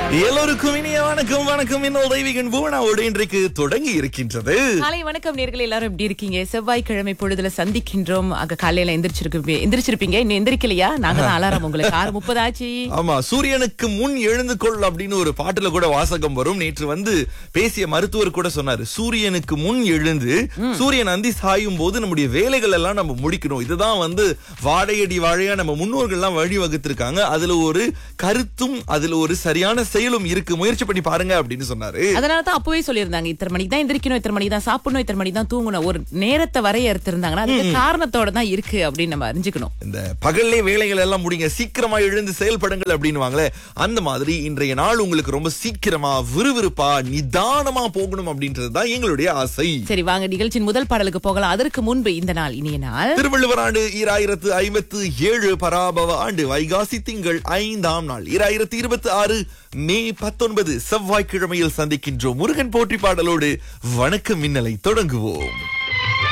எல்லோருக்கும் இனிய வணக்கம் வணக்கம் இன்னொரு தெய்வீகன் பூவனாவோடு இன்றைக்கு தொடங்கி இருக்கின்றது காலை வணக்கம் நேர்கள் எல்லாரும் எப்படி இருக்கீங்க செவ்வாய்க்கிழமை பொழுதுல சந்திக்கின்றோம் அங்க காலையில எந்திரிச்சிருக்கு எந்திரிச்சிருப்பீங்க இன்னும் எந்திரிக்கலையா நாங்க தான் அலாரம் உங்களுக்கு ஆறு முப்பது ஆச்சு ஆமா சூரியனுக்கு முன் எழுந்து கொள் அப்படின்னு ஒரு பாட்டுல கூட வாசகம் வரும் நேற்று வந்து பேசிய மருத்துவர் கூட சொன்னாரு சூரியனுக்கு முன் எழுந்து சூரியன் அந்தி சாயும் போது நம்முடைய வேலைகள் எல்லாம் நம்ம முடிக்கணும் இதுதான் வந்து வாழையடி வாழையா நம்ம முன்னோர்கள் எல்லாம் வழி வகுத்திருக்காங்க அதுல ஒரு கருத்தும் அதுல ஒரு சரியான செயலும் இருக்கு முயற்சி பண்ணி பாருங்க அப்படின்னு சொன்னாரு அதனால தான் அப்பவே சொல்லியிருந்தாங்க இத்தனை மணிக்கு தான் எந்திரிக்கணும் இத்தனை மணிக்கு தான் சாப்பிடணும் இத்தனை மணிக்கு தான் தூங்கணும் ஒரு நேரத்தை வரையறுத்திருந்தாங்கன்னா அதுக்கு காரணத்தோட தான் இருக்கு அப்படின்னு நம்ம அறிஞ்சுக்கணும் இந்த பகல்லே வேலைகள் எல்லாம் முடிங்க சீக்கிரமா எழுந்து செயல்படுங்கள் அப்படின்னு அந்த மாதிரி இன்றைய நாள் உங்களுக்கு ரொம்ப சீக்கிரமா விறுவிறுப்பா நிதானமா போகணும் அப்படின்றது தான் எங்களுடைய ஆசை சரி வாங்க நிகழ்ச்சியின் முதல் பாடலுக்கு போகலாம் அதற்கு முன்பு இந்த நாள் இனிய நாள் திருவள்ளுவர் ஆண்டு ஈராயிரத்து ஐம்பத்து ஏழு பராபவ ஆண்டு வைகாசி திங்கள் ஐந்தாம் நாள் ஈராயிரத்து இருபத்தி ஆறு மே பத்தொன்பது செவ்வாய்க்கிழமையில் சந்திக்கின்றோம் முருகன் போற்றி பாடலோடு வணக்கம் மின்னலை தொடங்குவோம்